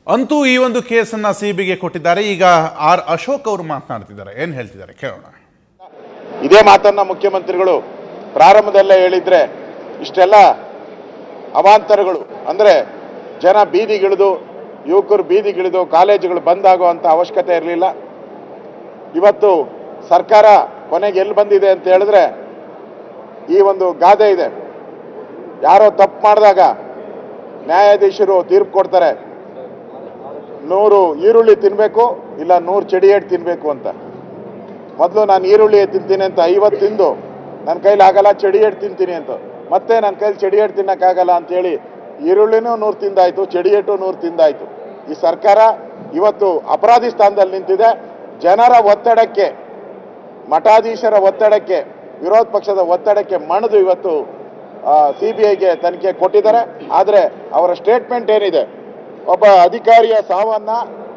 ಅಂತೂ ಈ ಒಂದು ಕೇಸನ್ನ ಸಿಬಿಗೆ ಕೊಟ್ಟಿದ್ದಾರೆ ಈಗ ಆರ್ ಅಶೋಕ್ ಅವರು ಮಾತನಾಡ್ತಿದ್ದಾರೆ ಏನ್ ಹೇಳ್ತಿದ್ದಾರೆ ಕೇಳೋಣ ಇದೇ ಮಾತನ್ನ ಮುಖ್ಯಮಂತ್ರಿಗಳು ಪ್ರಾರಂಭದಲ್ಲೇ ಹೇಳಿದ್ರೆ ಇಷ್ಟೆಲ್ಲ ಅವಾಂತರಗಳು ಅಂದ್ರೆ ಜನ ಬೀದಿಗಿಳಿದು ಯುವಕರು ಬೀದಿಗಿಳಿದು ಕಾಲೇಜುಗಳು ಬಂದಾಗುವಂತ ಅವಶ್ಯಕತೆ ಇರಲಿಲ್ಲ ಇವತ್ತು ಸರ್ಕಾರ ಕೊನೆಗೆ ಎಲ್ಲಿ ಬಂದಿದೆ ಅಂತ ಹೇಳಿದ್ರೆ ಈ ಒಂದು ಗಾದೆ ಇದೆ ಯಾರೋ ತಪ್ಪು ಮಾಡಿದಾಗ ನ್ಯಾಯಾಧೀಶರು ತೀರ್ಪು ಕೊಡ್ತಾರೆ ನೂರು ಈರುಳ್ಳಿ ತಿನ್ಬೇಕು ಇಲ್ಲ ನೂರು ಚಡಿಯೇಟ್ ತಿನ್ಬೇಕು ಅಂತ ಮೊದಲು ನಾನು ಈರುಳ್ಳಿ ತಿಂತೀನಿ ಅಂತ ಐವತ್ತು ತಿಂದು ನನ್ನ ಕೈಲಿ ಆಗಲ್ಲ ಚಡಿಯೇಟ್ ತಿಂತೀನಿ ಅಂತ ಮತ್ತೆ ನನ್ನ ಕೈಲಿ ಚಡಿಯೇಟ್ ತಿನ್ನಕ್ಕಾಗಲ್ಲ ಅಂತೇಳಿ ಈರುಳ್ಳಿನೂ ನೂರು ತಿಂದಾಯ್ತು ಚಡಿಯೇಟು ನೂರು ತಿಂದಾಯ್ತು ಈ ಸರ್ಕಾರ ಇವತ್ತು ಅಪರಾಧಿ ಸ್ಥಾನದಲ್ಲಿ ನಿಂತಿದೆ ಜನರ ಒತ್ತಡಕ್ಕೆ ಮಠಾಧೀಶರ ಒತ್ತಡಕ್ಕೆ ವಿರೋಧ ಪಕ್ಷದ ಒತ್ತಡಕ್ಕೆ ಮಣಿದು ಇವತ್ತು ಸಿ ಬಿ ಐಗೆ ತನಿಖೆ ಕೊಟ್ಟಿದ್ದಾರೆ ಆದರೆ ಅವರ ಸ್ಟೇಟ್ಮೆಂಟ್ ಏನಿದೆ ಒಬ್ಬ ಅಧಿಕಾರಿಯ ಸಾವನ್ನ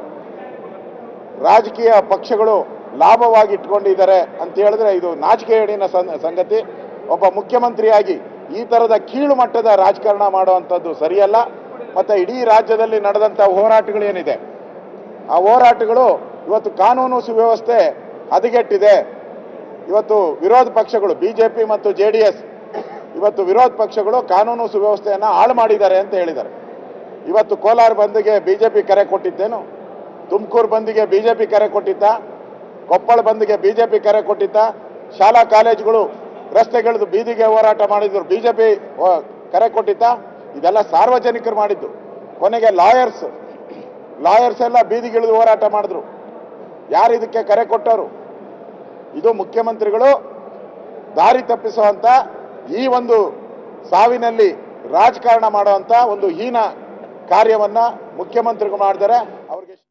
ರಾಜಕೀಯ ಪಕ್ಷಗಳು ಲಾಭವಾಗಿ ಇಟ್ಕೊಂಡಿದ್ದಾರೆ ಅಂತ ಹೇಳಿದ್ರೆ ಇದು ನಾಚಿಕೆಗೇಡಿನ ಸಂ- ಸಂಗತಿ ಒಬ್ಬ ಮುಖ್ಯಮಂತ್ರಿಯಾಗಿ ಈ ತರದ ಕೀಳು ಮಟ್ಟದ ರಾಜಕಾರಣ ಮಾಡುವಂಥದ್ದು ಸರಿಯಲ್ಲ ಮತ್ತೆ ಇಡೀ ರಾಜ್ಯದಲ್ಲಿ ನಡೆದಂಥ ಹೋರಾಟಗಳೇನಿದೆ ಆ ಹೋರಾಟಗಳು ಇವತ್ತು ಕಾನೂನು ಸುವ್ಯವಸ್ಥೆ ಹದಗೆಟ್ಟಿದೆ ಇವತ್ತು ವಿರೋಧ ಪಕ್ಷಗಳು ಬಿಜೆಪಿ ಮತ್ತು ಜೆ ಡಿ ಎಸ್ ಇವತ್ತು ವಿರೋಧ ಪಕ್ಷಗಳು ಕಾನೂನು ಸುವ್ಯವಸ್ಥೆಯನ್ನು ಹಾಳು ಮಾಡಿದ್ದಾರೆ ಅಂತ ಹೇಳಿದ್ದಾರೆ ಇವತ್ತು ಕೋಲಾರ ಬಂದ್ಗೆ ಬಿಜೆಪಿ ಕರೆ ಕೊಟ್ಟಿದ್ದೇನು ತುಮಕೂರು ಬಂದ್ಗೆ ಬಿಜೆಪಿ ಕರೆ ಕೊಟ್ಟಿದ್ದ ಕೊಪ್ಪಳ ಬಂದ್ಗೆ ಬಿಜೆಪಿ ಕರೆ ಕೊಟ್ಟಿದ್ದ ಶಾಲಾ ಕಾಲೇಜುಗಳು ರಸ್ತೆಗಿಳಿದು ಬೀದಿಗೆ ಹೋರಾಟ ಮಾಡಿದ್ರು ಬಿಜೆಪಿ ಕರೆ ಕೊಟ್ಟಿದ್ದ ಇದೆಲ್ಲ ಸಾರ್ವಜನಿಕರು ಮಾಡಿದ್ದು ಕೊನೆಗೆ ಲಾಯರ್ಸ್ ಲಾಯರ್ಸ್ ಎಲ್ಲ ಬೀದಿಗಿಳಿದು ಹೋರಾಟ ಮಾಡಿದ್ರು ಯಾರು ಇದಕ್ಕೆ ಕರೆ ಕೊಟ್ಟವರು ಇದು ಮುಖ್ಯಮಂತ್ರಿಗಳು ದಾರಿ ತಪ್ಪಿಸುವಂತ ಈ ಒಂದು ಸಾವಿನಲ್ಲಿ ರಾಜಕಾರಣ ಮಾಡುವಂತ ಒಂದು ಹೀನ ಕಾರ್ಯವನ್ನ ಮುಖ್ಯಮಂತ್ರಿಗಳು ಮಾಡಿದರೆ ಅವ್ರಿಗೆ